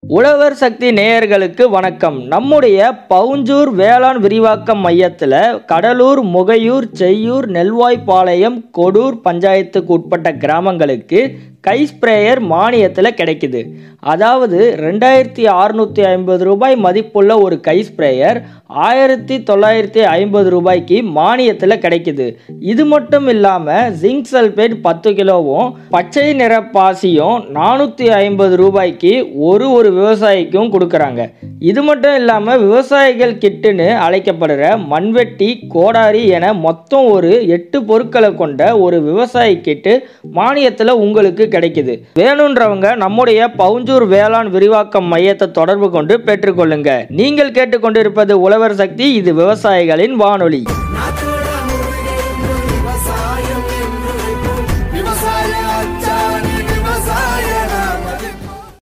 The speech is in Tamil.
உழவர் சக்தி நேயர்களுக்கு வணக்கம் நம்முடைய பவுஞ்சூர் வேளாண் விரிவாக்கம் மையத்தில் கடலூர் முகையூர் செய்யூர் நெல்வாய்ப்பாளையம் கொடூர் பஞ்சாயத்துக்கு உட்பட்ட கிராமங்களுக்கு கை ஸ்ப்ரேயர் மானியத்தில் கிடைக்குது அதாவது ரெண்டாயிரத்தி அறுநூற்றி ஐம்பது ரூபாய் மதிப்புள்ள ஒரு கை ஸ்ப்ரேயர் ஆயிரத்தி தொள்ளாயிரத்தி ஐம்பது ரூபாய்க்கு மானியத்தில் கிடைக்குது இது மட்டும் இல்லாமல் ஜிங்க் சல்பேட் பத்து கிலோவும் பச்சை நிற பாசியும் நானூற்றி ஐம்பது ரூபாய்க்கு ஒரு ஒரு விவசாயிக்கும் கொடுக்குறாங்க இது மட்டும் இல்லாமல் விவசாயிகள் கிட்டுன்னு அழைக்கப்படுற மண்வெட்டி கோடாரி என மொத்தம் ஒரு எட்டு பொருட்களை கொண்ட ஒரு விவசாயி கிட்டு மானியத்தில் உங்களுக்கு கிடைக்குது வேணுன்றவங்க நம்முடைய பவுஞ்சூர் வேளாண் விரிவாக்கம் மையத்தை தொடர்பு கொண்டு பெற்றுக்கொள்ளுங்க நீங்கள் கேட்டுக்கொண்டிருப்பது உழவர் சக்தி இது விவசாயிகளின் வானொலி